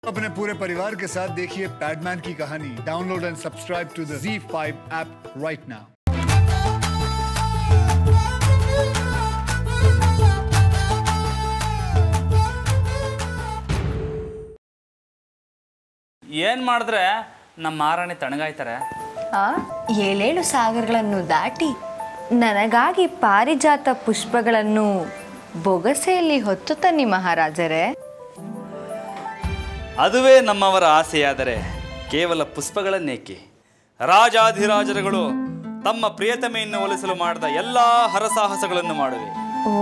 अपने पूरे परिवार के साथ देखिए पैडमैन की कहानी download and subscribe to the Z5 app right now ಏನು ಮಾಡಿದ್ರೆ ನಮ್ಮ ಮಹಾರಾಣಿ ತಣ್ಣಗಾಯ್ತಾರೆ ಆ ಏಳೇಳು ಸಾಗರಗಳನ್ನು ದಾಟಿ ನನಗಾಗಿ ಪಾರಿಜಾತ ಪುಷ್ಪಗಳನ್ನು ಬೊಗಸೆಯಲ್ಲಿ ಹೊತ್ತು ತನ್ನಿ ಮಹಾರಾಜರೇ ಅದುವೇ ನಮ್ಮವರ ಆಸೆಯಾದರೆ ಕೇವಲ ಪುಷ್ಪಗಳನ್ನೇಕೆ ರಾಜಾಧಿರಾಜರುಗಳು ತಮ್ಮ ಪ್ರಿಯತಮೆಯನ್ನು ಒಲಿಸಲು ಮಾಡಿದ ಎಲ್ಲ ಹರಸಾಹಸಗಳನ್ನು ಮಾಡುವೆ ಓ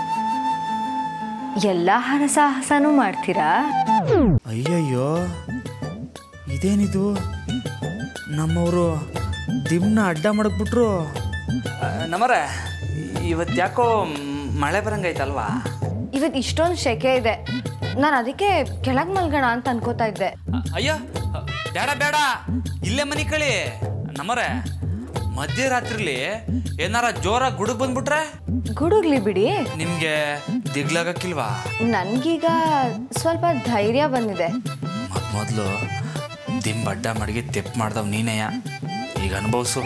ಎಲ್ಲ ಹರಸಾಹಸನೂ ಮಾಡ್ತೀರಾ ಅಯ್ಯಯ್ಯೋ ಇದೇನಿದು ನಮ್ಮವರು ದಿಮ್ನ ಅಡ್ಡ ಮಾಡಕ್ಬಿಟ್ರು ನಮರೆ ಇವತ್ತು ಯಾಕೋ ಮಳೆ ಬರಂಗೈತಲ್ವಾ ಇವತ್ತು ಇಷ್ಟೊಂದು ಶೆಕೆ ಇದೆ ನಾನು ಅದಕ್ಕೆ ಕೆಳಗೆ ಮಲ್ಗೋಣ ಅಂತ ಅನ್ಕೋತಾ ಇದ್ದೆ ಅ- ಅಯ್ಯ ಬೇಡ ಬೇಡ ಇಲ್ಲೇ ಮನೆ ಕಳಿ ನಮರೆ ಮಧ್ಯರಾತ್ರಿಲಿ ಏನಾರ ಜೋರಾಗಿ ಗುಡುಗ್ ಬಂದ್ಬಿಟ್ರೆ ಗುಡುಗ್ಲಿ ಬಿಡಿ ನಿಮ್ಗೆ ದಿಗ್ಲಾಗಕ್ಕಿಲ್ವಾ ನನ್ಗೀಗ ಸ್ವಲ್ಪ ಧೈರ್ಯ ಬಂದಿದೆ ಮತ್ ಮೊದಲು ದಿಂಬ್ ಅಡ್ಡ ಮಡಗಿ ತೆಪ್ಪು ಮಾಡ್ದವ್ ನೀನೇಯ ಈಗ ಅನುಭವಿಸು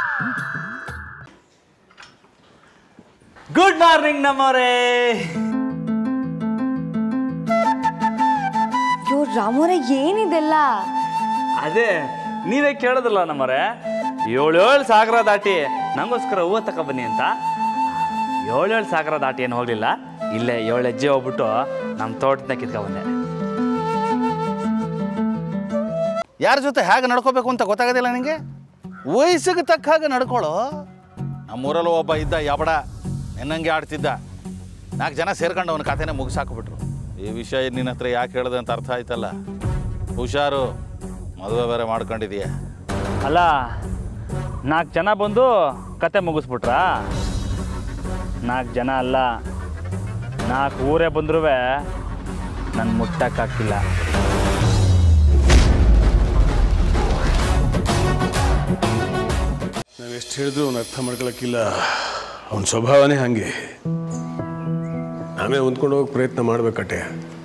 ಗುಡ್ ಮಾರ್ನಿಂಗ್ ನಮ್ಮವರೇ ಯೋ ರಾಮೋರೆ ಏನಿದೆಲ್ಲ ಅದೇ ನೀವೇ ಕೇಳೋದಿಲ್ಲ ನಮ್ಮರೆ ಏಳೇಳು ಸಾಗರ ದಾಟಿ ನಂಗೋಸ್ಕರ ಹೂವು ತಕ ಬನ್ನಿ ಅಂತ ಏಳೇಳು ಸಾಗರ ದಾಟಿ ಏನು ಹೋಗಲಿಲ್ಲ ಇಲ್ಲೇ ಏಳು ಹೆಜ್ಜೆ ಹೋಗ್ಬಿಟ್ಟು ನಮ್ಮ ತೋಟದ ಕಿತ್ಕೊ ಬಂದೆ ಯಾರ ಜೊತೆ ಹೇಗೆ ನಡ್ಕೋಬೇಕು ಅಂತ ಗೊತ್ತಾಗೋದಿಲ್ಲ ನಿನಗೆ ವಯಸ್ಸಿಗೆ ತಕ್ಕ ಹಾಗೆ ನಡ್ಕೊಳ್ಳೋ ನಮ್ಮೂರಲ್ಲೂ ಒಬ್ಬ ಇದ್ದ ಯಾಬಡ ನಿನ್ನಂಗೆ ಆಡ್ತಿದ್ದ ನಾಲ್ಕು ಜನ ಸೇರ್ಕೊಂಡು ಅವನ ಕಥೆನೇ ಮುಗಿಸಾಕ್ಬಿಟ್ರು ಈ ವಿಷಯ ನಿನ್ನ ಹತ್ರ ಯಾಕೆ ಹೇಳಿದೆ ಅಂತ ಅರ್ಥ ಆಯ್ತಲ್ಲ ಹುಷಾರು ಮದುವೆ ಬೇರೆ ಮಾಡ್ಕೊಂಡಿದೀಯ ಅಲ್ಲ ನಾಲ್ಕು ಜನ ಬಂದು ಕತೆ ಮುಗಿಸ್ಬಿಟ್ರಾ ನಾಲ್ಕು ಜನ ಅಲ್ಲ ನಾಲ್ಕು ಊರೇ ಬಂದ್ರೂ ನನ್ನ ಮುಟ್ಟಕ್ಕಾಗ್ತಿಲ್ಲ ನಾವು ಎಷ್ಟು ಹೇಳಿದ್ರು ಅವ್ನು ಅರ್ಥ ಮಾಡ್ಕೊಳಕ್ಕಿಲ್ಲ ಅವನ ಸ್ವಭಾವನೇ ಹಾಗೆ ನಾವೇ ಹೊಂದ್ಕೊಂಡು ಹೋಗಕ್ಕೆ ಪ್ರಯತ್ನ ಮಾಡ್ಬೇಕಟ್ಟೆ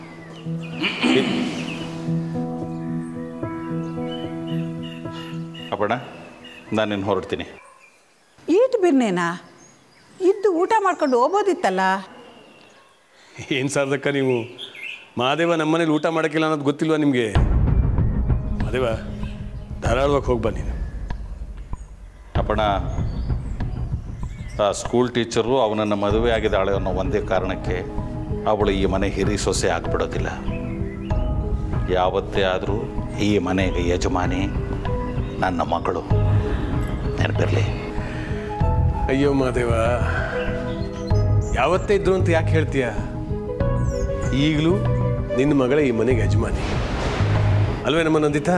ಅಪ್ಪಣ ನಾನು ನಿನ್ನ ಹೊರಡ್ತೀನಿ ಈಟ್ ಬಿರ್ನೇನಾ ಇದ್ದು ಊಟ ಮಾಡ್ಕೊಂಡು ಹೋಗ್ಬೋದಿತ್ತಲ್ಲ ಏನು ಸಾರ್ದಕ್ಕ ನೀವು ಮಹಾದೇವ ನಮ್ಮನೇಲಿ ಊಟ ಮಾಡೋಕ್ಕಿಲ್ಲ ಅನ್ನೋದು ಗೊತ್ತಿಲ್ವಾ ನಿಮಗೆ ಮಹಾದೇವ ಧಾರಾಳವಾಗಿ ಹೋಗಿ ಬನ್ನಿ ಅಪ್ಪಣ ಆ ಸ್ಕೂಲ್ ಟೀಚರು ಅವನನ್ನು ಮದುವೆ ಆಗಿದ್ದಾಳೆ ಅನ್ನೋ ಒಂದೇ ಕಾರಣಕ್ಕೆ ಅವಳು ಈ ಮನೆ ಹಿರಿ ಸೊಸೆ ಆಗಿಬಿಡೋದಿಲ್ಲ ಯಾವತ್ತೇ ಆದರೂ ಈ ಮನೆಗೆ ಯಜಮಾನಿ ನನ್ನ ಮಗಳು ನೆನಪಿರಲಿ ಅಯ್ಯೋ ಮಹಾದೇವ ಯಾವತ್ತೇ ಇದ್ರು ಅಂತ ಯಾಕೆ ಹೇಳ್ತೀಯ ಈಗಲೂ ನಿನ್ನ ಮಗಳೇ ಈ ಮನೆಗೆ ಯಜಮಾನಿ ಅಲ್ವೇ ನಮ್ಮ Nandita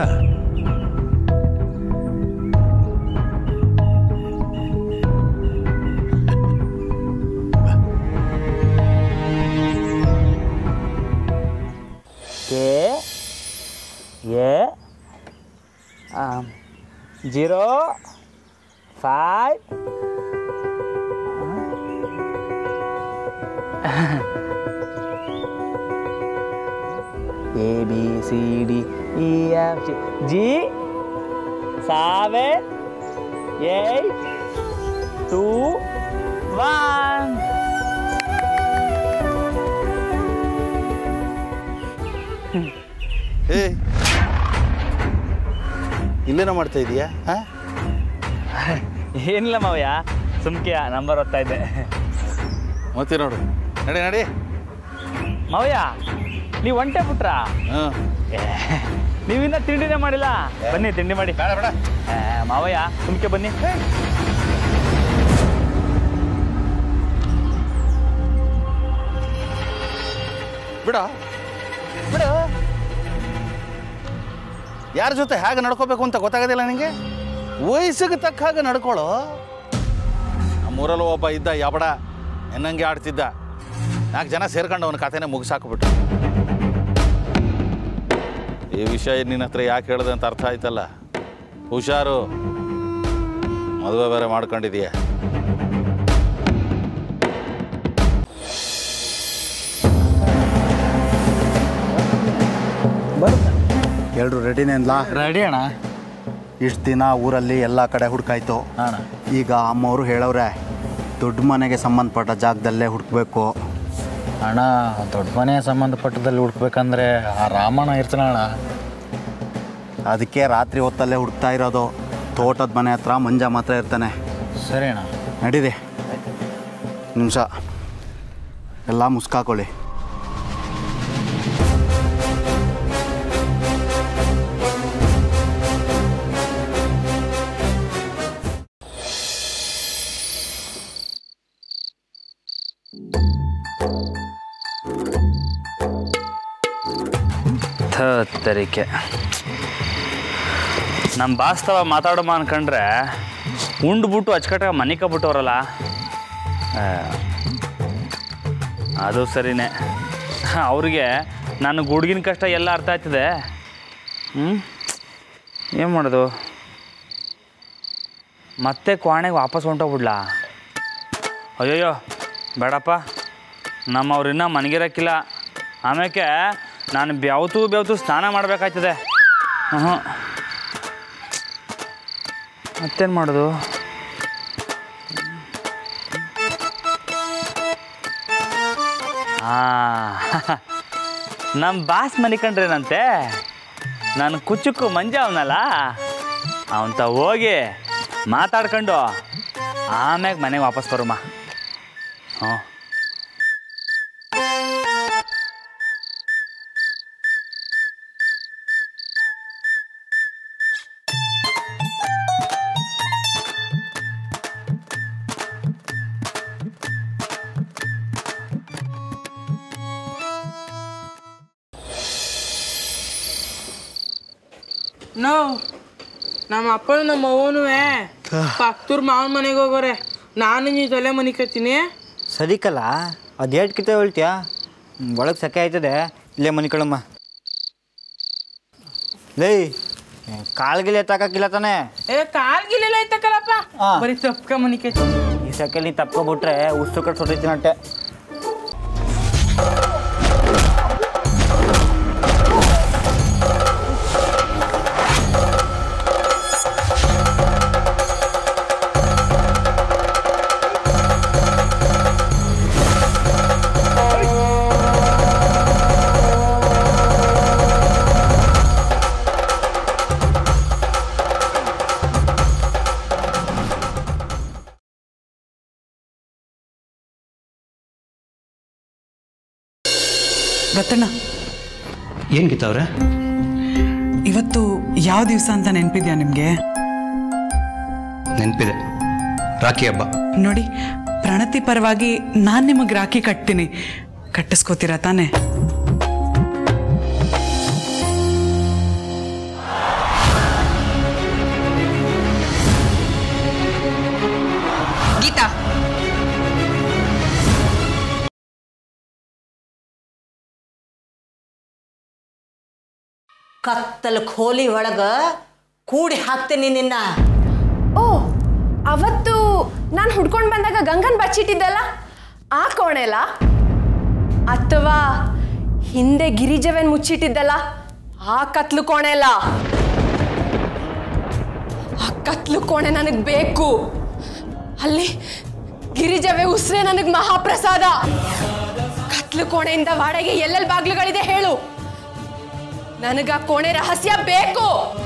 K A zero five A B C D E F G G seven eight two one ಏ ಇಲ್ಲೇನೋ ಮಾಡ್ತಾ ಇದೀಯಾ ಹಾಂ ಏನಿಲ್ಲ ಮಾವಯ್ಯ ಸುಮ್ಕೆಯ ನಂಬರ್ ಓದ್ತಾ ಇದ್ದೆ ಮತ್ತೆ ನೋಡು ನಡಿ ನಡಿ ಮಾವಯ್ಯ ನೀವು ಒಂಟೆ ಬಿಟ್ರಾ ಹಾಂ ಏ, ನೀವಿನ್ನ ತಿಂಡಿನೇ ಮಾಡಿಲ್ಲ ಬನ್ನಿ ತಿಂಡಿ ಮಾಡಿ ಬೇಡ ಬೇಡ ಏ, ಮಾವಯ್ಯ ಸುಮ್ಕೆ ಬನ್ನಿ ಬಿಡ ಬಿಡ ಯಾರ ಜೊತೆ ಹೇಗೆ ನಡ್ಕೋಬೇಕು ಅಂತ ಗೊತ್ತಾಗೋದಿಲ್ಲ ನಿನಗೆ ವಯಸ್ಸಿಗೆ ತಕ್ಕ ಹಾಗೆ ನಡ್ಕೊಳ್ಳೋ ನಮ್ಮೂರಲ್ಲೂ ಒಬ್ಬ ಇದ್ದ ಯಾಬಡ ನಿನ್ನಂಗೆ ಆಡ್ತಿದ್ದ ನಾಲ್ಕು ಜನ ಸೇರ್ಕೊಂಡು ಅವನ ಕಥೆನೇ ಮುಗಿಸಾಕ್ಬಿಟ್ರು ಈ ವಿಷಯ ನಿನ್ನ ಹತ್ರ ಯಾಕೆ ಹೇಳಿದೆ ಅಂತ ಅರ್ಥ ಆಯ್ತಲ್ಲ ಹುಷಾರು ಮದುವೆ ಬೇರೆ ಮಾಡ್ಕೊಂಡಿದೀಯ ಬರುತ್ತೆ ಎಲ್ಲರೂ ರೆಡಿನೇನ್ಲಾ ರೆಡಿ ಅಣ್ಣ ಇಷ್ಟು ದಿನ ಊರಲ್ಲಿ ಎಲ್ಲ ಕಡೆ ಹುಡ್ಕಾಯ್ತು ಅಣ್ಣ ಈಗ ಅಮ್ಮವರು ಹೇಳವ್ರೆ ದೊಡ್ಡ ಮನೆಗೆ ಸಂಬಂಧಪಟ್ಟ ಜಾಗದಲ್ಲೇ ಹುಡುಕ್ಬೇಕು ಅಣ್ಣ ದೊಡ್ಡ ಮನೆ ಸಂಬಂಧಪಟ್ಟದಲ್ಲಿ ಹುಡ್ಕ್ಬೇಕಂದ್ರೆ ಆ ರಾಮಣ್ಣ ಇರ್ತಾನ ಅಣ್ಣ ಅದಕ್ಕೆ ರಾತ್ರಿ ಹೊತ್ತಲ್ಲೇ ಹುಡುಕ್ತಾ ಇರೋದು ತೋಟದ ಮನೆ ಹತ್ರ ಮಂಜ ಮಾತ್ರ ಇರ್ತಾನೆ ಸರಿ ಅಣ್ಣ ನಡೀರಿ ನಿಮಿಷ ಎಲ್ಲ ಮುಸ್ಕಾಕೊಳ್ಳಿ ತರಿಕೆ ನಮ್ಮ ಬಾಸ್ತವ ಮಾತಾಡೋಮ ಅನ್ಕೊಂಡ್ರೆ ಉಂಡ್ಬಿಟ್ಟು ಅಚ್ಚಕಟ್ಟಾಗ ಮನೆ ಕಬಿಟ್ಟವ್ರಲ್ಲ ಆ, ಅದು ಸರಿನೇ ಅವ್ರಿಗೆ ನನ್ನ ಹುಡುಗಿನ ಕಷ್ಟ ಎಲ್ಲ ಅರ್ಥ ಆಯ್ತದೆ ಹ್ಞೂ ಏನು ಮಾಡೋದು ಮತ್ತೆ ಕ್ವಾಣೆಗೆ ವಾಪಸ್ ಹೊಂಟೋಗ್ಬಿಡ್ಲಾ ಅಯ್ಯಯ್ಯೋ ಬೇಡಪ್ಪ ನಮ್ಮವ್ರು ಇನ್ನೂ ಮನಗಿರಕ್ಕಿಲ್ಲ ಆಮೇಲೆ ನಾನು ಬೆವತು ಬೆವತು ಸ್ನಾನ ಮಾಡಬೇಕಾಯ್ತದೆ ಹ್ಞೂ ಮತ್ತೇನು ಮಾಡೋದು ಹಾಂ ನಮ್ಮ ಬಾಸ್ ಮನಿಕಂಡ್ರೇನಂತೆ ನಾನು ಕುಚ್ಚುಕ್ಕು ಮಂಜ ಅವನಲ್ಲ ಅವಂತ ಹೋಗಿ ಮಾತಾಡ್ಕೊಂಡು ಆಮ್ಯಾಗ ಮನೆಗೆ ವಾಪಸ್ ಬರುಮ್ಮ ಹ್ಞೂ ನೋ ನಮ್ಮ ಅಪ್ಪನು ನಮ್ಮ ಅವ್ವನು ಪಕ್ತೂರ್ ಮಾವನ ಮನೆಗೆ ಹೋಗೋರೆ ನಾನು ನೀ ತಲೆ ಮನೆ ಕತ್ತೀನಿ ಸರಿಕಲ್ಲ ಅದು ಏಟ್ ಕಿತ ಹೇಳ್ತೀಯಾ ಒಳಗೆ ಸೆಕೆ ಆಯ್ತದೆ ಇಲ್ಲೇ ಮನೆ ಕಳಮ್ಮ ಲೇ ಕಾಲ್ಗಿಲೆ ಎತ್ತಾಕಿಲ್ಲ ತಾನೆ ಏ ಕಾಲ್ ಗಿಲಿಲ್ಲ ಐತಕ್ಕಲ್ಲಪ್ಪ ಹಾ. ಬರೀ ತಪ್ಕ ಮನೆ ಕತ್ತೀನಿ ಈ ಸೆಕೆಲಿ ತಪ್ಕೊಬಿಟ್ರೆ ಉಸ್ತು ಕಟ್ ಸೊಟ್ಟೈತಿನಟ್ಟೆ ರತಣ್ಣ ಏನು ಗೀತವ್ರೆ ಇವತ್ತು ಯಾವ ದಿವಸ ಅಂತ ನೆನಪಿದ್ಯಾ ನಿಮಗೆ ನೆನಪಿದೆ ರಾಖಿ ಹಬ್ಬ ನೋಡಿ ಪ್ರಣತಿ ಪರವಾಗಿ ನಾನು ನಿಮಗೆ ರಾಖಿ ಕಟ್ತೀನಿ ಕಟ್ಟಿಸ್ಕೋತೀರಾ ತಾನೇ ಗೀತಾ ಕತ್ತಲ ಖೋಲಿ ಒಳಗ ಕೂಡಿ ಹಾಕ್ತೀನಿ ನಿನ್ನ ಓ ಅವತ್ತು ನಾನು ಹುಡ್ಕೊಂಡು ಬಂದಾಗ ಗಂಗನ್ ಬಚ್ಚಿಟ್ಟಿದ್ದಲ್ಲ ಆ ಕೋಣೆಲ ಅಥವಾ ಹಿಂದೆ ಗಿರಿಜವೆನ್ ಮುಚ್ಚಿಟ್ಟಿದ್ದಲ್ಲ ಆ ಕತ್ಲು ಕೋಣೆಲ ಆ ಕತ್ಲು ಕೋಣೆ ನನಗೆ ಬೇಕು ಅಲ್ಲಿ ಗಿರಿಜವೆ ಉಸ್ರೆ ನನಗೆ ಮಹಾಪ್ರಸಾದ ಕತ್ಲು ಕೋಣೆಯಿಂದ ವಾಡೆಗೆ ಎಲ್ಲೆಲ್ಲಿ ಬಾಗ್ಲುಗಳಿದೆ ಹೇಳು ನನಗ ಕೋಣೆ ರಹಸ್ಯ ಬೇಕು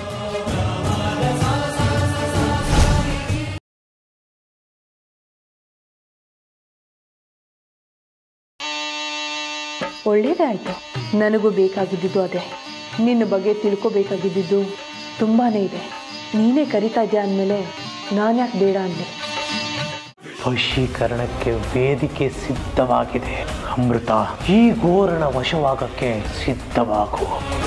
ಒಳ್ಳೇದೇ ಆಯಿತು ನನಗೂ ಬೇಕಾಗಿದ್ದಿದ್ದು ಅದೇ ನಿನ್ನ ಬಗ್ಗೆ ತಿಳ್ಕೊಬೇಕಾಗಿದ್ದಿದ್ದು ತುಂಬಾ ಇದೆ ನೀನೇ ಕರಿತಾ ಇದೆಯಾ ಅಂದಮೇಲೆ ನಾನು ಯಾಕೆ ಬೇಡ ಅಂದೆ ವಶೀಕರಣಕ್ಕೆ ವೇದಿಕೆ ಸಿದ್ಧವಾಗಿದೆ ಅಮೃತ ಈ ಘೋರಣ ವಶವಾಗಕ್ಕೆ ಸಿದ್ಧವಾಗು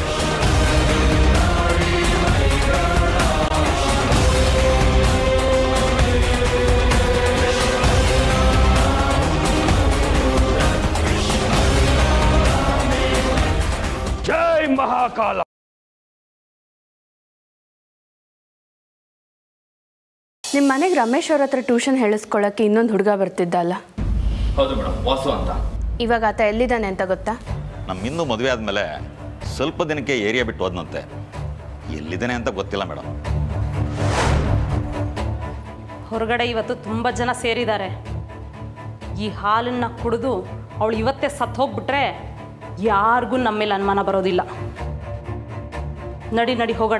ಜೈ ಮಹಾಕಾಲ ನಿಮ್ಮ ಮನೆಗೆ ರಮೇಶ್ ಅವ್ರ ಹತ್ರ ಟ್ಯೂಷನ್ ಹೇಳಿಸ್ಕೊಳ್ಳೋಕ್ಕೆ ಇನ್ನೊಂದು ಹುಡುಗ ಬರ್ತಿದ್ದಲ್ಲ ಹೌದು ಮೇಡಮ್ ವಾಸು ಅಂತ ಇವಾಗ ಆತ ಎಲ್ಲಿದ್ದಾನೆ ಅಂತ ಗೊತ್ತಾ ನಮ್ಮ ಇನ್ನೂ ಮದುವೆ ಆದಮೇಲೆ ಸ್ವಲ್ಪ ದಿನಕ್ಕೆ ಏರಿಯಾ ಬಿಟ್ಟು ಹೋದ್ನಂತೆ ಎಲ್ಲಿದ್ದಾನೆ ಅಂತ ಗೊತ್ತಿಲ್ಲ ಮೇಡಮ್ ಹೊರಗಡೆ ಇವತ್ತು ತುಂಬ ಜನ ಸೇರಿದ್ದಾರೆ ಈ ಹಾಲನ್ನು ಕುಡಿದು ಅವಳು ಇವತ್ತೇ ಸತ್ತು ಹೋಗ್ಬಿಟ್ರೆ ಯಾರಿಗೂ ನಮ್ಮ ಮೇಲೆ ಅನುಮಾನ ಬರೋದಿಲ್ಲ ನಡಿ ನಡಿ ಹೋಗೋಣ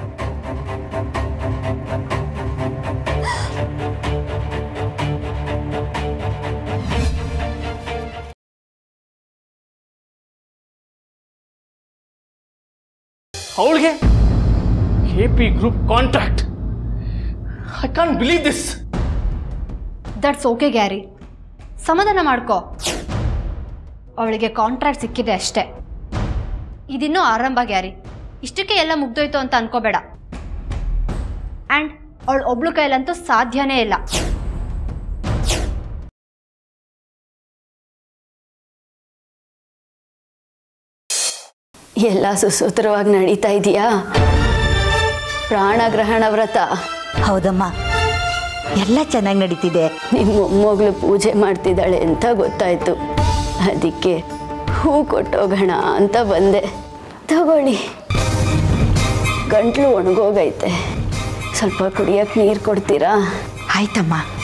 ಅವಳಿಗೆ K P group contract I can't believe this that's okay Gary ಸಮಾಧಾನ ಮಾಡ್ಕೋ ಅವಳಿಗೆ ಕಾಂಟ್ರಾಕ್ಟ್ ಸಿಕ್ಕಿದೆ ಅಷ್ಟೇ ಇದಿನ್ನೂ ಆರಂಭ ಗ್ಯಾರಿ ಇಷ್ಟಕ್ಕೆ ಎಲ್ಲ ಮುಗ್ದೋಯ್ತು ಅಂತ ಅನ್ಕೋಬೇಡ ಆ್ಯಂಡ್ ಅವಳು ಒಬ್ಳು ಕೈಲಂತೂ ಸಾಧ್ಯನೇ ಇಲ್ಲ ಎಲ್ಲ ಸುಸೂತ್ರವಾಗಿ ನಡೀತಾ ಇದೆಯಾ ಪ್ರಾಣಗ್ರಹಣ ವ್ರತ ಹೌದಮ್ಮ ಎಲ್ಲ ಚೆನ್ನಾಗಿ ನಡೀತಿದೆ ನಿಮ್ಮ ಮೊಮ್ಮಗಳು ಪೂಜೆ ಮಾಡ್ತಿದ್ದಾಳೆ ಅಂತ ಗೊತ್ತಾಯ್ತು ಅದಕ್ಕೆ ಹೂ ಕೊಟ್ಟೋಗೋಣ ಅಂತ ಬಂದೆ ತಗೊಳ್ಳಿ ಗಂಟ್ಲು ಒಣಗೋಗೈತೆ ಸ್ವಲ್ಪ ಕುಡಿಯಕ್ಕೆ ನೀರು ಕೊಡ್ತೀರಾ ಆಯ್ತಮ್ಮ